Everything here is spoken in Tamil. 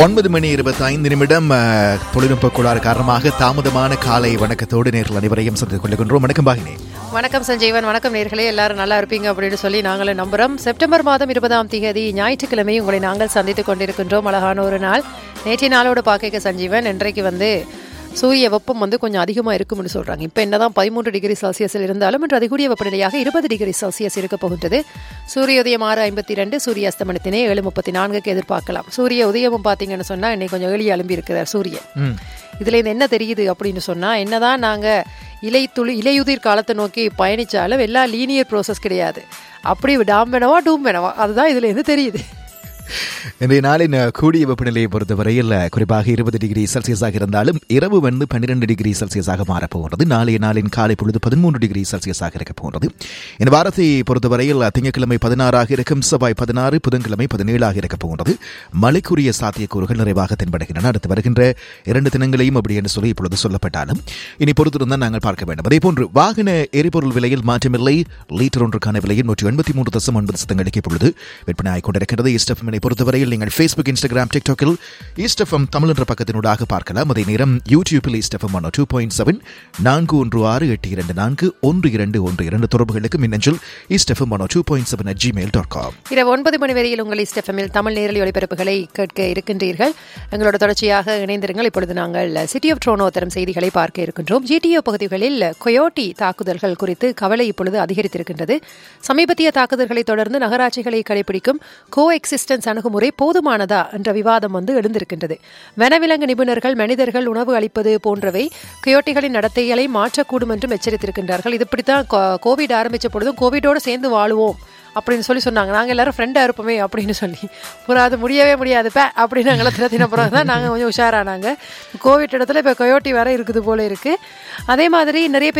ஒன்பது மணி இருபத்தி ஐந்து நிமிடம் அஹ், தொழில்நுட்ப கோளாறு காரணமாக தாமதமான காலை வணக்கத்தோடு நேரில் அனைவரையும் சந்தித்துக் கொள்கின்றோம் வணக்கம் பாகினி வணக்கம் சஞ்சீவன் வணக்கம் நேர்களே எல்லாரும் நல்லா இருப்பீங்க அப்படின்னு சொல்லி நாங்களும் நம்புறோம் செப்டம்பர் மாதம் இருபதாம் தேதி ஞாயிற்றுக்கிழமை உங்களை நாங்கள் சந்தித்துக் கொண்டிருக்கின்றோம் அழகான ஒரு நாள் நேற்றைய நாளோட பார்க்க சஞ்சீவன் இன்றைக்கு வந்து சூரிய வெப்பம் வந்து கொஞ்சம் அதிகமாக இருக்கும்னு சொல்றாங்க இப்போ என்னதான் பதிமூன்று டிகிரி செல்சியஸில் இருந்தாலும் இன்று அதிகூடிய வெப்பநிலையாக இருபது டிகிரி செல்சியஸ் இருக்க போகின்றது சூரிய உதயம் ஆறு ஐம்பத்தி ரெண்டு சூரிய அஸ்தமனத்தினே ஏழு முப்பத்தி நான்குக்கு எதிர்பார்க்கலாம் சூரிய உதயமும் பார்த்தீங்கன்னு சொன்னா இன்னைக்கு கொஞ்சம் எளிய எழும்பி இருக்கிறார் சூரியன் இதுல இருந்து என்ன தெரியுது அப்படின்னு சொன்னா என்னதான் நாங்க இலை துளி இலையுதிர் காலத்தை நோக்கி பயணிச்சாலும் எல்லாம் லீனியர் ப்ரோசஸ் கிடையாது அப்படி டாம் வேணவா டூம் வேணவா அதுதான் இதுல இருந்து தெரியுது இன்றைய நாளின் அஹ், கூடிய வெப்பநிலையை பொறுத்தவரையில் அஹ், குறிப்பாக இருபது டிகிரி செல்சியஸாக இருந்தாலும் இரவு வந்து பன்னிரண்டு டிகிரி செல்சியஸாக மாறப்போகிறது நாளைய நாளின் காலை பொழுது பதிமூன்று டிகிரி செல்சியஸாக இருக்க போகிறது இந்த வாரத்தை பொறுத்தவரையில் அஹ், திங்கட்கிழமை பதினாறாக இருக்கும் செவ்வாய் பதினாறு புதன்கிழமை பதினேழாக இருக்க போகிறது மழைக்குரிய சாத்தியக்கூறுகள் நிறைவாக தென்படுகின்றன அடுத்து வருகின்ற இரண்டு தினங்களையும் அப்படி என்று சொல்லி இப்பொழுது சொல்லப்பட்டாலும் இனி பொறுத்திருந்தான் நாங்கள் பார்க்க வேண்டும் அதே போன்று வாகன எரிபொருள் விலையில் மாற்றமில்லை லீட்டர் ஒன்றுக்கான விலையில் நூற்றி எண்பத்தி மூன்று தசம் ஒன்பது சதங்களுக்கு இப்பொழுது விற்பனை ஆகிக் கொண்டிருக்கிறது ஈஸ்டஃபமினை பொறுத்தவரையில் நீங்கள் ஃபேஸ்புக் இன்ஸ்டாகிராம் டிக்டாக்கில் ஈஸ்டஃபம் தமிழ் என்ற பக்கத்தினூடாக பார்க்கலாம் அதே நேரம் யூடியூப்பில் East FM one two point seven நான்கு ஒன்று ஆறு எட்டு இரண்டு நான்கு ஒன்று இரண்டு ஒன்று இரண்டு தொடர்புகளுக்கு மின்னஞ்சல் East FM one two point seven at Gmail dot com இரவு ஒன்பது மணி வரையில் உங்கள் இஸ்டெஃபமில் தமிழ் நேரலி ஒளிபரப்புகளை கேட்க இருக்கின்றீர்கள் எங்களோட தொடர்ச்சியாக இணைந்திருங்கள் இப்பொழுது நாங்கள் சிட்டி ஆஃப் ட்ரோனோ தரும் செய்திகளை பார்க்க இருக்கின்றோம் ஜிடிஓ பகுதிகளில் கொயோட்டி தாக்குதல்கள் குறித்து கவலை இப்பொழுது அதிகரித்திருக்கின்றது சமீபத்திய தாக்குதல்களை தொடர்ந்து நகராட்சிகளை கடைபிடிக்கும் கோ எக்ஸிஸ்டன்ஸ் அணுகுமுறை போதுமானதா என்ற விவாதம் வந்து எழுந்திருக்கின்றது வனவிலங்கு நிபுணர்கள் மனிதர்கள் உணவு அளிப்பது போன்றவை கொயோட்டிகளின் நடத்தைகளை மாற்றக்கூடும் என்றும் எச்சரித்திருக்கின்றார்கள் இது இப்படித்தான் கோ- கோவிட் ஆரம்பிச்ச பொழுதும் கோவிடோடு சேர்ந்து வாழுவோம் அப்படின்னு சொல்லி சொன்னாங்க நாங்கள் எல்லாரும் ஃப்ரெண்டாக இருப்போமே அப்படின்னு சொல்லி அப்புறம் அது முடியவே முடியாது பே அப்படின்னு நாங்கள் தினத்தின பிறகு தான் நாங்கள் கொஞ்சம் உஷாரானாங்க கோவிட் இடத்துல இப்போ கொயோட்டி வர இருக்குது போல இருக்கு அதே மாதிரி நிறைய பேர்